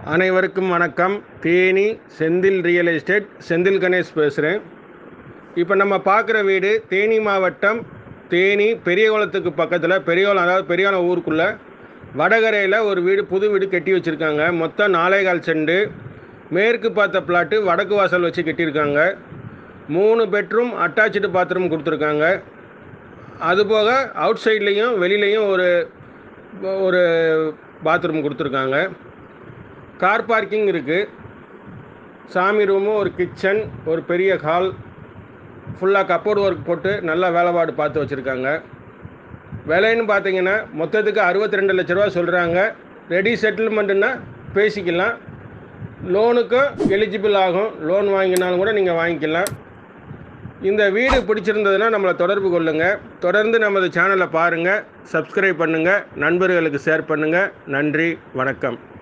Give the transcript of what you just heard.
அனைவருக்கும் வணக்கம் Theni Senthil real estate Senthil Ganesh பேசுகிறேன் இப்போ நம்ம பார்க்குற வீடு தேனி மாவட்டம் தேனி பெரியகுளத்துக்கு பக்கத்தில் பெரியகுளம் அதாவது பெரியகுளம் ஊருக்குள்ளே வடகரையில் ஒரு வீடு புது வீடு கட்டி வச்சுருக்காங்க மொத்தம் நாலேகால் செண்டு மேற்கு பார்த்த பிளாட்டு வடக்கு வாசல் வச்சு கட்டியிருக்காங்க மூணு பெட்ரூம் அட்டாச்சு பாத்ரூம் கொடுத்துருக்காங்க அதுபோக அவுட் சைட்லேயும் வெளியிலையும் ஒரு ஒரு பாத்ரூம் கொடுத்துருக்காங்க கார் பார்க்கிங் இருக்குது சாமி ரூமு ஒரு கிச்சன் ஒரு பெரிய ஹால் ஃபுல்லாக கப்போர்டு ஒர்க் போட்டு நல்லா வேலைப்பாடு பார்த்து வச்சுருக்காங்க விலைன்னு பார்த்தீங்கன்னா மொத்தத்துக்கு அறுபத்தி ரெண்டு லட்ச ரூபா சொல்கிறாங்க ரெடி செட்டில்மெண்ட்டுன்னா பேசிக்கலாம் லோனுக்கும் எலிஜிபிள் ஆகும் லோன் வாங்கினாலும் கூட நீங்கள் வாங்கிக்கலாம் இந்த வீடு பிடிச்சிருந்ததுன்னா நம்மளை தொடர்பு கொள்ளுங்கள் தொடர்ந்து நமது சேனலை பாருங்கள் சப்ஸ்கிரைப் பண்ணுங்கள் நண்பர்களுக்கு ஷேர் பண்ணுங்கள் நன்றி வணக்கம்